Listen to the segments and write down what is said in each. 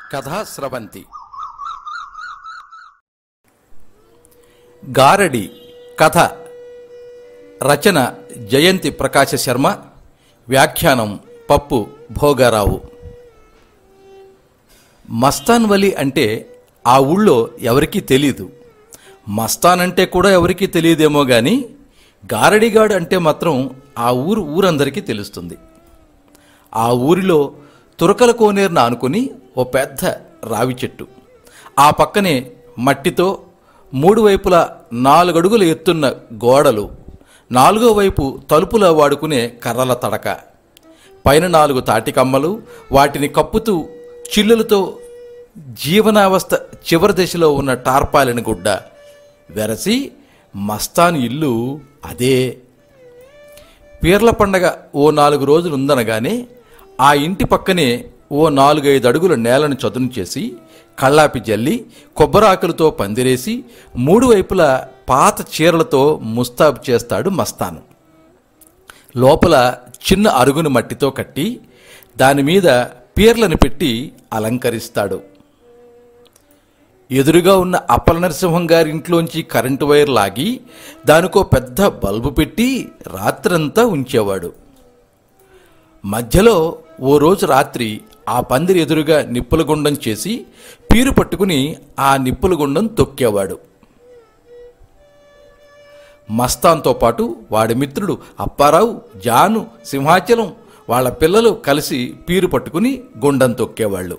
కథా స్రవంతి గారడి కథ రచన జయంతి ప్రకాశ శర్మ వ్యాఖ్యానం పప్పు భోగారావు మస్తాన్ వలి అంటే ఆ ఊళ్ళో ఎవరికీ తెలీదు మస్తాన్ అంటే కూడా ఎవరికీ తెలియదేమో గాని గారడిగాడు అంటే మాత్రం ఆ ఊరు ఊరందరికీ తెలుస్తుంది ఆ ఊరిలో తురకల కోనేరును ఆనుకుని ఓ పెద్ద రావి చెట్టు ఆ పక్కనే మట్టితో మూడు వైపులా నాలుగడుగులు ఎత్తున్న గోడలు నాలుగో వైపు తలుపులా వాడుకునే కర్రల తడక పైన నాలుగు తాటికమ్మలు వాటిని కప్పుతూ చిల్లులతో జీవనావస్థ చివరి దశలో ఉన్న టార్పాలిన గుడ్డ వెరసి మస్తాన్ ఇల్లు అదే పీర్ల పండగ ఓ నాలుగు రోజులు ఉందనగానే ఆ ఇంటి పక్కనే ఓ నాలుగైదు అడుగుల నేలను చదును చేసి కళ్ళాపి జల్లి కొబ్బరాకులతో పందిరేసి మూడు వైపులా పాత చీరలతో ముస్తాబు చేస్తాడు మస్తాను లోపల చిన్న అరుగును మట్టితో కట్టి దానిమీద పీర్లను పెట్టి అలంకరిస్తాడు ఎదురుగా ఉన్న అప్పల నరసింహం గారి ఇంట్లోంచి కరెంటు వైర్ లాగి దానికో పెద్ద బల్బు పెట్టి రాత్రంతా ఉంచేవాడు మధ్యలో ఓ రోజు రాత్రి ఆ పందిరి ఎదురుగా నిప్పుల గుండం చేసి పీరు పట్టుకుని ఆ నిప్పుల గుండం తొక్కేవాడు మస్తాన్తో పాటు వాడి మిత్రుడు అప్పారావు జాను సింహాచలం వాళ్ళ పిల్లలు కలిసి పీరు పట్టుకుని గుండం తొక్కేవాళ్ళు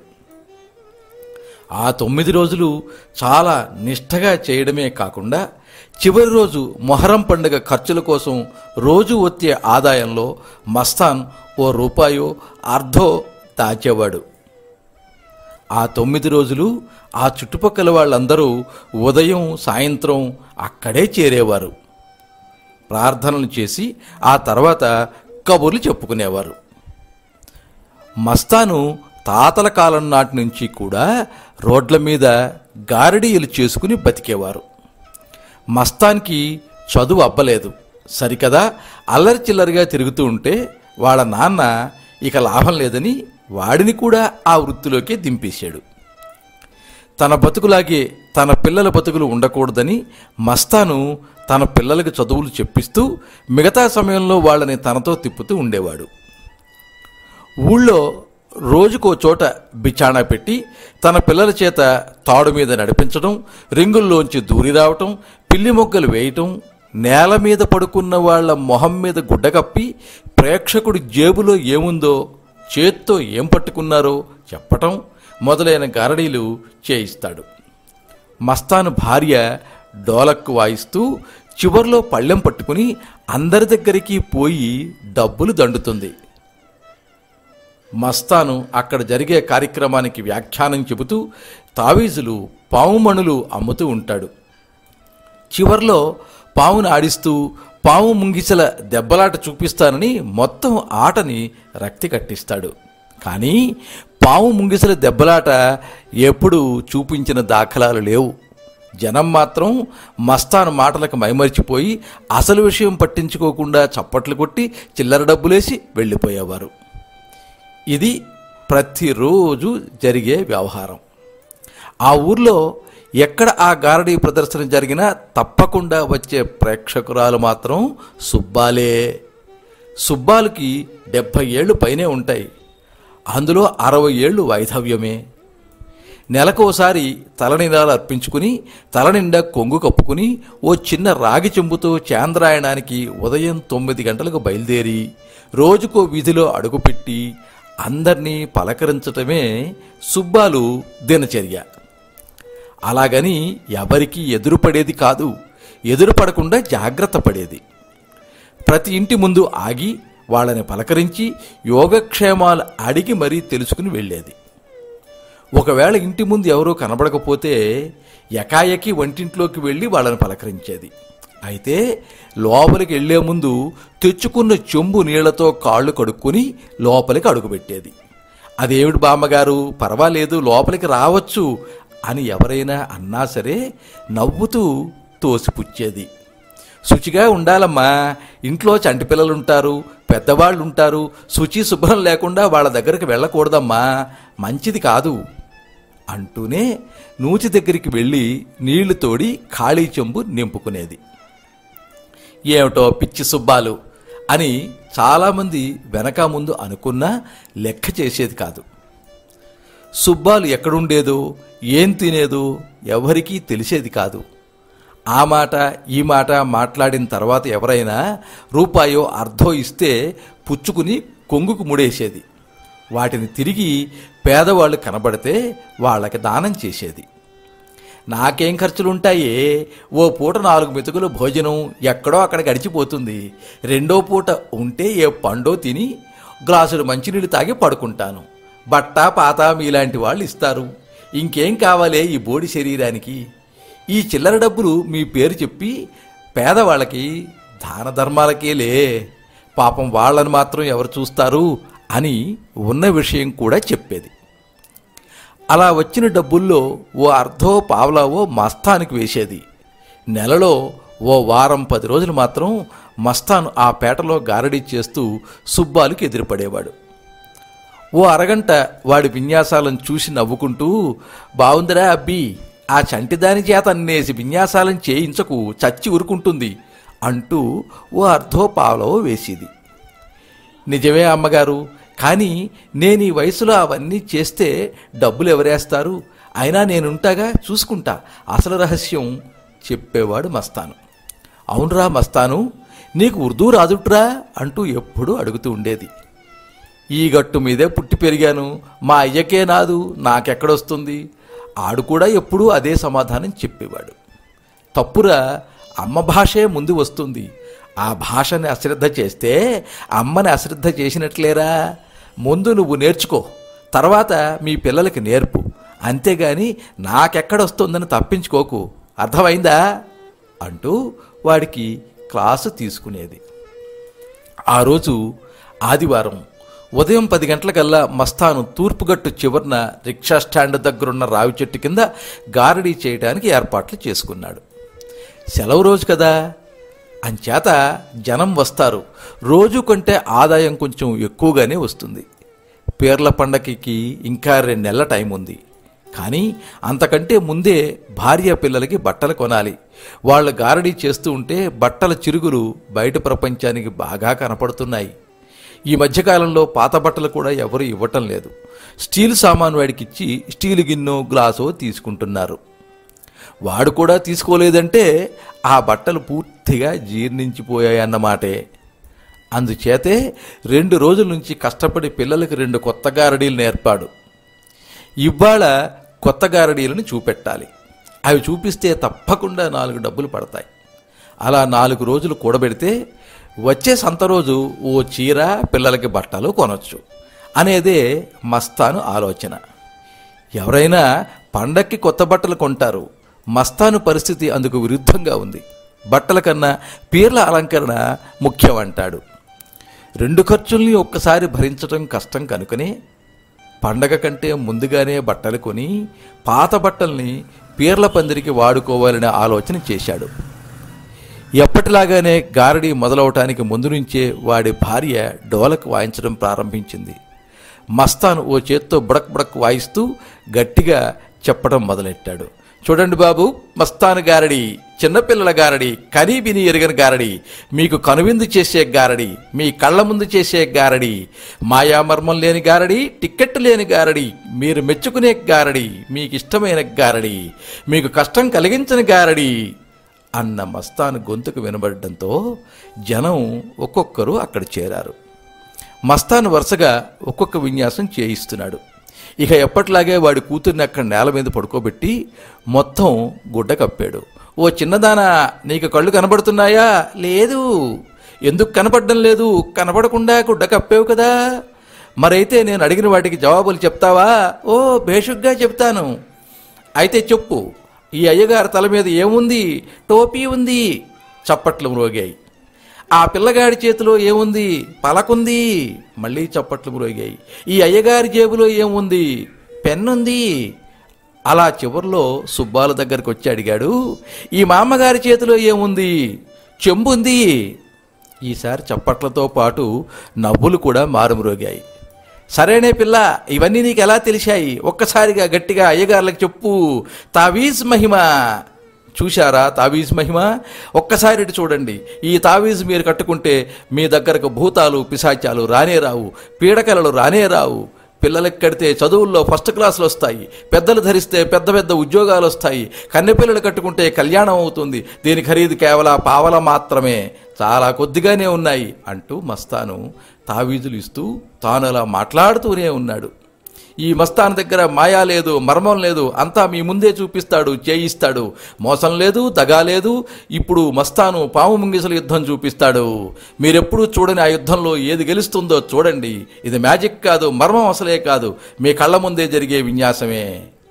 ఆ తొమ్మిది రోజులు చాలా నిష్ఠగా చేయడమే కాకుండా చివరి రోజు మొహరం పండుగ ఖర్చుల కోసం రోజు వచ్చే ఆదాయంలో మస్తాన్ ఓ రూపాయో అర్ధో దాచేవాడు ఆ తొమ్మిది రోజులు ఆ చుట్టుపక్కల వాళ్ళందరూ ఉదయం సాయంత్రం అక్కడే చేరేవారు ప్రార్థనలు చేసి ఆ తర్వాత కబుర్లు చెప్పుకునేవారు మస్తాను తాతల కాలం నాటి నుంచి కూడా రోడ్ల మీద గారడీలు చేసుకుని బతికేవారు మస్తాన్కి చదువు అబ్బలేదు సరికదా అల్లరి చిల్లరిగా తిరుగుతూ ఉంటే వాళ్ళ నాన్న ఇక లాభం లేదని వాడిని కూడా ఆ వృత్తిలోకి దింపేశాడు తన బతుకులాగే తన పిల్లల బతుకులు ఉండకూడదని మస్తాను తన పిల్లలకు చదువులు చెప్పిస్తూ మిగతా సమయంలో వాళ్ళని తనతో తిప్పుతూ ఉండేవాడు ఊళ్ళో రోజుకో చోట బిచాణా పెట్టి తన పిల్లల చేత తాడు మీద నడిపించడం రింగుల్లోంచి దూరి రావటం పిల్లి మొగ్గలు వేయటం నేల మీద పడుకున్న వాళ్ళ మొహం మీద గుడ్డ కప్పి ప్రేక్షకుడి జేబులో ఏముందో చేత్తో ఏం పట్టుకున్నారో చెప్పటం మొదలైన గారడీలు చేయిస్తాడు మస్తాను భార్య డోలక్కు వాయిస్తూ చివర్లో పళ్ళెం పట్టుకుని అందరి దగ్గరికి పోయి డబ్బులు దండుతుంది మస్తాను అక్కడ జరిగే కార్యక్రమానికి వ్యాఖ్యానం చెబుతూ తావీజులు పావుమణులు అమ్ముతూ ఉంటాడు చివర్లో పావును ఆడిస్తూ పాము ముంగిసల దెబ్బలాట చూపిస్తానని మొత్తం ఆటని రక్తి కట్టిస్తాడు కానీ పాము ముంగిసల దెబ్బలాట ఎప్పుడూ చూపించిన దాఖలాలు లేవు జనం మాత్రం మస్తాను మాటలకు మైమరిచిపోయి అసలు విషయం పట్టించుకోకుండా చప్పట్లు కొట్టి చిల్లర డబ్బులేసి వెళ్ళిపోయేవారు ఇది ప్రతిరోజు జరిగే వ్యవహారం ఆ ఊర్లో ఎక్కడ ఆ గారడీ ప్రదర్శన జరిగినా తప్పకుండా వచ్చే ప్రేక్షకురాలు మాత్రం సుబ్బాలే సుబ్బాలకి డెబ్భై ఏళ్ళు పైనే ఉంటాయి అందులో అరవై ఏళ్ళు వైధవ్యమే నెలకోసారి తలనిండాలు అర్పించుకుని తలనిండా కొంగు కప్పుకుని ఓ చిన్న రాగి చెంబుతో చాంద్రాయణానికి ఉదయం తొమ్మిది గంటలకు బయలుదేరి రోజుకో వీధిలో అడుగుపెట్టి అందర్నీ పలకరించటమే సుబ్బాలు దినచర్య అలాగని ఎవరికి ఎదురుపడేది కాదు ఎదురుపడకుండా జాగ్రత్త పడేది ప్రతి ఇంటి ముందు ఆగి వాళ్ళని పలకరించి యోగక్షేమాలు అడిగి మరీ తెలుసుకుని వెళ్ళేది ఒకవేళ ఇంటి ముందు ఎవరూ కనబడకపోతే ఎకాయకి వంటింట్లోకి వెళ్ళి వాళ్ళని పలకరించేది అయితే లోపలికి వెళ్లే ముందు తెచ్చుకున్న చెంబు నీళ్లతో కాళ్ళు కడుక్కొని లోపలికి అడుగుపెట్టేది అదేమిటి బామ్మగారు పర్వాలేదు లోపలికి రావచ్చు అని ఎవరైనా అన్నా సరే నవ్వుతూ తోసిపుచ్చేది శుచిగా ఉండాలమ్మా ఇంట్లో చంటి పిల్లలుంటారు పెద్దవాళ్ళు ఉంటారు శుచి శుభ్రం లేకుండా వాళ్ళ దగ్గరికి వెళ్ళకూడదమ్మా మంచిది కాదు అంటూనే నూతి దగ్గరికి వెళ్ళి నీళ్లు తోడి ఖాళీ చెంబు నింపుకునేది ఏమిటో పిచ్చి సుబ్బాలు అని చాలామంది వెనక ముందు అనుకున్నా లెక్క చేసేది కాదు సుబ్బాలు ఎక్కడుండేదో ఏం తినేదో ఎవరికీ తెలిసేది కాదు ఆ మాట ఈ మాట మాట్లాడిన తర్వాత ఎవరైనా రూపాయో అర్ధో ఇస్తే పుచ్చుకుని కొంగుకు ముడేసేది వాటిని తిరిగి పేదవాళ్ళు కనబడితే వాళ్ళకి దానం చేసేది నాకేం ఖర్చులుంటాయే ఓ పూట నాలుగు మెతుకులు భోజనం ఎక్కడో అక్కడ గడిచిపోతుంది రెండో పూట ఉంటే ఏ పండో తిని గ్లాసులు మంచినీళ్ళు తాగి పడుకుంటాను బట్ట పాత మీలాంటి వాళ్ళు ఇస్తారు ఇంకేం కావాలే ఈ బోడి శరీరానికి ఈ చిల్లర డబ్బులు మీ పేరు చెప్పి పేదవాళ్ళకి దాన ధర్మాలకేలే పాపం వాళ్ళని మాత్రం ఎవరు చూస్తారు అని ఉన్న విషయం కూడా చెప్పేది అలా వచ్చిన డబ్బుల్లో ఓ అర్ధో పావలావో మస్తానికి వేసేది నెలలో ఓ వారం పది రోజులు మాత్రం మస్తాను ఆ పేటలో గారడీ చేస్తూ సుబ్బాలుకి ఎదురుపడేవాడు ఓ అరగంట వాడి విన్యాసాలను చూసి నవ్వుకుంటూ బావుందిరా అబ్బి ఆ చంటిదాని చేత అన్నేసి విన్యాసాలను చేయించకు చచ్చి ఊరుకుంటుంది అంటూ ఓ అర్ధో పావలో వేసేది నిజమే అమ్మగారు కానీ నేను ఈ వయసులో అవన్నీ చేస్తే డబ్బులు ఎవరేస్తారు అయినా నేనుంటాగా చూసుకుంటా అసలు రహస్యం చెప్పేవాడు మస్తాను అవునరా మస్తాను నీకు ఉర్దూ రాదుట్రా అంటూ ఎప్పుడూ అడుగుతూ ఉండేది ఈ గట్టు మీదే పుట్టి పెరిగాను మా అయ్యకే నాదు నాకెక్కడొస్తుంది ఆడు కూడా ఎప్పుడూ అదే సమాధానం చెప్పేవాడు తప్పురా అమ్మ భాషే ముందు వస్తుంది ఆ భాషని అశ్రద్ధ చేస్తే అమ్మని అశ్రద్ధ చేసినట్లేరా ముందు నువ్వు నేర్చుకో తర్వాత మీ పిల్లలకి నేర్పు అంతేగాని నాకెక్కడొస్తుందని తప్పించుకోకు అర్థమైందా అంటూ వాడికి క్లాసు తీసుకునేది ఆ రోజు ఆదివారం ఉదయం పది గంటలకల్లా మస్తాను తూర్పుగట్టు చివరన రిక్షా స్టాండ్ దగ్గరున్న రావి చెట్టు కింద గారడీ చేయడానికి ఏర్పాట్లు చేసుకున్నాడు సెలవు రోజు కదా అంచేత జనం వస్తారు రోజు కంటే ఆదాయం కొంచెం ఎక్కువగానే వస్తుంది పీర్ల పండగకి ఇంకా రెండు నెలల టైం ఉంది కానీ అంతకంటే ముందే భార్య పిల్లలకి బట్టలు కొనాలి వాళ్ళు గారడీ చేస్తూ ఉంటే బట్టల చిరుగులు బయట ప్రపంచానికి బాగా కనపడుతున్నాయి ఈ మధ్యకాలంలో పాత బట్టలు కూడా ఎవరు ఇవ్వటం లేదు స్టీల్ సామాను వాడికి ఇచ్చి స్టీల్ గిన్నె గ్లాసో తీసుకుంటున్నారు వాడు కూడా తీసుకోలేదంటే ఆ బట్టలు పూర్తిగా జీర్ణించిపోయాయన్నమాటే అందుచేతే రెండు రోజుల నుంచి కష్టపడి పిల్లలకి రెండు కొత్త గారడీలు నేర్పాడు ఇవాళ కొత్త గారడీలను చూపెట్టాలి అవి చూపిస్తే తప్పకుండా నాలుగు డబ్బులు పడతాయి అలా నాలుగు రోజులు కూడబెడితే వచ్చే సంత రోజు ఓ చీర పిల్లలకి బట్టలు కొనొచ్చు అనేదే మస్తాను ఆలోచన ఎవరైనా పండక్కి కొత్త బట్టలు కొంటారు మస్తాను పరిస్థితి అందుకు విరుద్ధంగా ఉంది బట్టల కన్నా పీర్ల అలంకరణ ముఖ్యం అంటాడు రెండు ఖర్చుల్ని ఒక్కసారి భరించడం కష్టం కనుకనే పండగ కంటే ముందుగానే బట్టలు కొని పాత బట్టల్ని పీర్ల పందిరికి వాడుకోవాలనే ఆలోచన చేశాడు ఎప్పటిలాగానే గారడీ మొదలవటానికి ముందు నుంచే వాడి భార్య డోలకు వాయించడం ప్రారంభించింది మస్తాన్ ఓ చేత్తో బుడక్ బుడక్ వాయిస్తూ గట్టిగా చెప్పడం మొదలెట్టాడు చూడండి బాబు మస్తాన్ గారడి చిన్నపిల్లల గారడి కనీ విని ఎరగని గారడి మీకు కనువిందు చేసే గారడి మీ కళ్ళ ముందు చేసే గారడి మాయామర్మం లేని గారడి టిక్కెట్ లేని గారడి మీరు మెచ్చుకునే గారడి మీకు ఇష్టమైన గారడి మీకు కష్టం కలిగించని గారడి అన్న మస్తాను గొంతుకు వినబడడంతో జనం ఒక్కొక్కరు అక్కడ చేరారు మస్తాను వరుసగా ఒక్కొక్క విన్యాసం చేయిస్తున్నాడు ఇక ఎప్పట్లాగే వాడి కూతుర్ని అక్కడ నేల మీద పడుకోబెట్టి మొత్తం గుడ్డ కప్పాడు ఓ చిన్నదానా నీకు కళ్ళు కనబడుతున్నాయా లేదు ఎందుకు కనపడడం లేదు కనపడకుండా గుడ్డ కప్పావు కదా మరైతే నేను అడిగిన వాటికి జవాబులు చెప్తావా ఓ బేషుగ్గా చెప్తాను అయితే చెప్పు ఈ అయ్యగారి తల మీద ఏముంది టోపీ ఉంది చప్పట్లు మ్రోగాయి ఆ పిల్లగాడి చేతిలో ఏముంది పలకుంది మళ్ళీ చప్పట్లు మ్రోగాయి ఈ అయ్యగారి జేబులో ఏముంది పెన్నుంది అలా చివర్లో సుబ్బాల దగ్గరికి వచ్చి అడిగాడు ఈ మామగారి చేతిలో ఏముంది చెంబుంది ఈసారి చప్పట్లతో పాటు నవ్వులు కూడా మారుమ్రోగాయి సరేనే పిల్ల ఇవన్నీ నీకు ఎలా తెలిసాయి ఒక్కసారిగా గట్టిగా అయ్యగారులకు చెప్పు తావీజ్ మహిమ చూశారా తావీజ్ మహిమ ఒక్కసారి ఇటు చూడండి ఈ తావీజ్ మీరు కట్టుకుంటే మీ దగ్గరకు భూతాలు పిశాచాలు రానే రావు పీడకలలు రానే రావు పిల్లలకి కడితే చదువుల్లో ఫస్ట్ క్లాసులు వస్తాయి పెద్దలు ధరిస్తే పెద్ద పెద్ద ఉద్యోగాలు వస్తాయి కన్నెపిల్లలు కట్టుకుంటే కళ్యాణం అవుతుంది దీని ఖరీదు కేవలం పావల మాత్రమే చాలా కొద్దిగానే ఉన్నాయి అంటూ మస్తాను తావీజులు ఇస్తూ తాను అలా మాట్లాడుతూనే ఉన్నాడు ఈ మస్తాన్ దగ్గర మాయా లేదు మర్మం లేదు అంతా మీ ముందే చూపిస్తాడు చేయిస్తాడు మోసం లేదు దగా లేదు ఇప్పుడు మస్తాను పాము ముంగిసల యుద్ధం చూపిస్తాడు మీరెప్పుడూ చూడని ఆ యుద్ధంలో ఏది గెలుస్తుందో చూడండి ఇది మ్యాజిక్ కాదు మర్మం అసలే కాదు మీ కళ్ళ ముందే జరిగే విన్యాసమే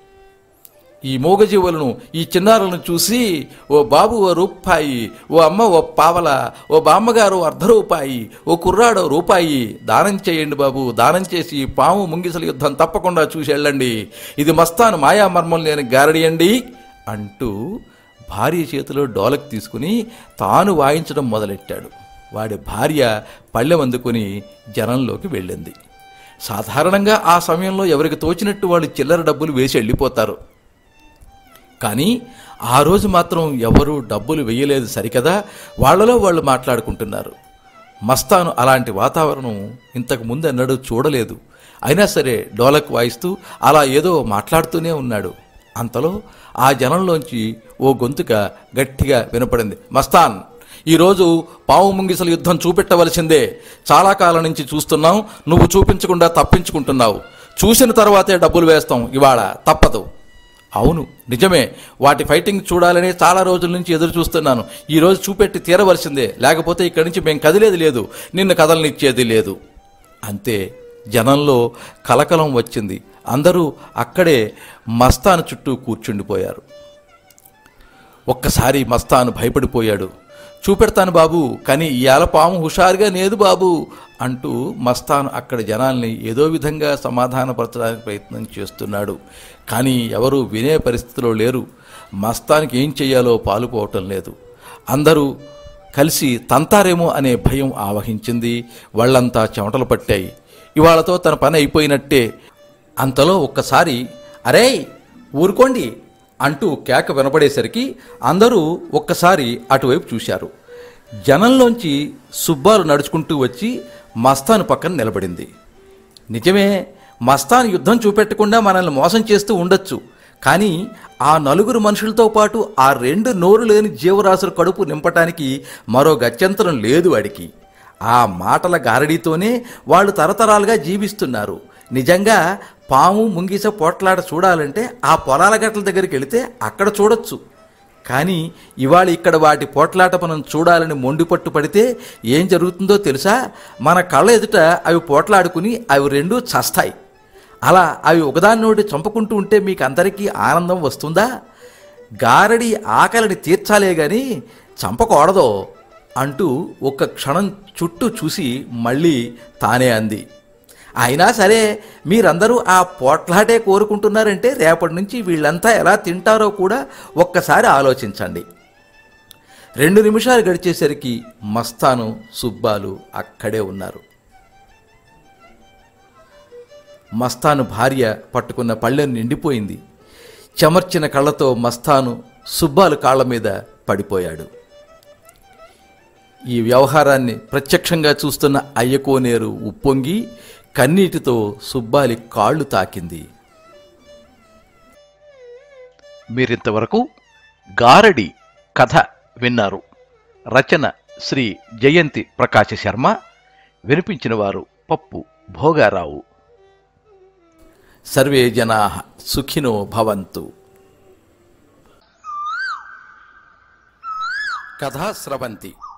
ఈ మూగజీవులను ఈ చిన్నారులను చూసి ఓ బాబు ఓ రూపాయి ఓ అమ్మ ఓ పావల ఓ బామ్మగారు అర్ధ రూపాయి ఓ కుర్రాడో రూపాయి దానం చేయండి బాబు దానం చేసి ఈ పాము ముంగిసల యుద్ధం తప్పకుండా చూసి వెళ్ళండి ఇది మస్తాను మాయామర్మం లేని గారడియండి అంటూ భార్య చేతిలో డోలక్ తీసుకుని తాను వాయించడం మొదలెట్టాడు వాడి భార్య పళ్ళెం అందుకుని జనంలోకి వెళ్ళింది సాధారణంగా ఆ సమయంలో ఎవరికి తోచినట్టు వాళ్ళు చిల్లర డబ్బులు వేసి వెళ్ళిపోతారు కానీ ఆ రోజు మాత్రం ఎవరూ డబ్బులు వెయ్యలేదు సరికదా వాళ్ళలో వాళ్ళు మాట్లాడుకుంటున్నారు మస్తాను అలాంటి వాతావరణం ఇంతకు ముందు ఎన్నడూ చూడలేదు అయినా సరే డోలక్ వాయిస్తూ అలా ఏదో మాట్లాడుతూనే ఉన్నాడు అంతలో ఆ జనంలోంచి ఓ గొంతుక గట్టిగా వినపడింది మస్తాన్ ఈరోజు పావు ముంగిసల యుద్ధం చూపెట్టవలసిందే చాలా కాలం నుంచి చూస్తున్నాం నువ్వు చూపించకుండా తప్పించుకుంటున్నావు చూసిన తర్వాతే డబ్బులు వేస్తాం ఇవాళ తప్పదు అవును నిజమే వాటి ఫైటింగ్ చూడాలని చాలా రోజుల నుంచి ఎదురు చూస్తున్నాను ఈ రోజు చూపెట్టి తీరవలసిందే లేకపోతే ఇక్కడి నుంచి మేము కదిలేది లేదు నిన్ను కదలనిచ్చేది లేదు అంతే జనంలో కలకలం వచ్చింది అందరూ అక్కడే మస్తాను చుట్టూ కూర్చుండిపోయారు ఒక్కసారి మస్తాను భయపడిపోయాడు చూపెడతాను బాబు కానీ ఇవాళ పాము హుషారుగా లేదు బాబు అంటూ మస్తాను అక్కడ జనాల్ని ఏదో విధంగా సమాధానపరచడానికి ప్రయత్నం చేస్తున్నాడు కానీ ఎవరూ వినే పరిస్థితిలో లేరు మస్తానికి ఏం చెయ్యాలో పాలుపోవటం లేదు అందరూ కలిసి తంతారేమో అనే భయం ఆవహించింది వాళ్ళంతా చెమటలు పట్టాయి ఇవాళతో తన పని అయిపోయినట్టే అంతలో ఒక్కసారి అరే ఊరుకోండి అంటూ కేక వినపడేసరికి అందరూ ఒక్కసారి అటువైపు చూశారు జనంలోంచి సుబ్బాలు నడుచుకుంటూ వచ్చి మస్తాను పక్కన నిలబడింది నిజమే మస్తాన్ యుద్ధం చూపెట్టకుండా మనల్ని మోసం చేస్తూ ఉండొచ్చు కానీ ఆ నలుగురు మనుషులతో పాటు ఆ రెండు నోరు లేని జీవరాశుల కడుపు నింపటానికి మరో గత్యంతరం లేదు వాడికి ఆ మాటల గారడీతోనే వాళ్ళు తరతరాలుగా జీవిస్తున్నారు నిజంగా పాము ముంగిస పోట్లాట చూడాలంటే ఆ పొలాల గట్ల దగ్గరికి వెళితే అక్కడ చూడొచ్చు కానీ ఇవాళ ఇక్కడ వాటి పోట్లాట మనం చూడాలని మొండి పట్టు పడితే ఏం జరుగుతుందో తెలుసా మన కళ్ళ ఎదుట అవి పోట్లాడుకుని అవి రెండూ చస్తాయి అలా అవి ఒకదాన్నోటి చంపుకుంటూ ఉంటే మీకు అందరికీ ఆనందం వస్తుందా గారడి ఆకలిని తీర్చాలే గాని చంపకూడదో అంటూ ఒక్క క్షణం చుట్టూ చూసి మళ్ళీ తానే అంది అయినా సరే మీరందరూ ఆ పోట్లాటే కోరుకుంటున్నారంటే రేపటి నుంచి వీళ్ళంతా ఎలా తింటారో కూడా ఒక్కసారి ఆలోచించండి రెండు నిమిషాలు గడిచేసరికి మస్తాను సుబ్బాలు అక్కడే ఉన్నారు మస్తాను భార్య పట్టుకున్న పళ్ళెం నిండిపోయింది చెమర్చిన కళ్ళతో మస్తాను సుబ్బాలు కాళ్ళ మీద పడిపోయాడు ఈ వ్యవహారాన్ని ప్రత్యక్షంగా చూస్తున్న అయ్యకోనేరు ఉప్పొంగి కన్నీటితో సుబ్బాలి కాళ్ళు తాకింది మీరింతవరకు గారడి కథ విన్నారు రచన శ్రీ జయంతి ప్రకాశ శర్మ వినిపించిన వారు పప్పు భోగారావు సర్వే జనా సుఖినో భవంతు కథా స్రవంతి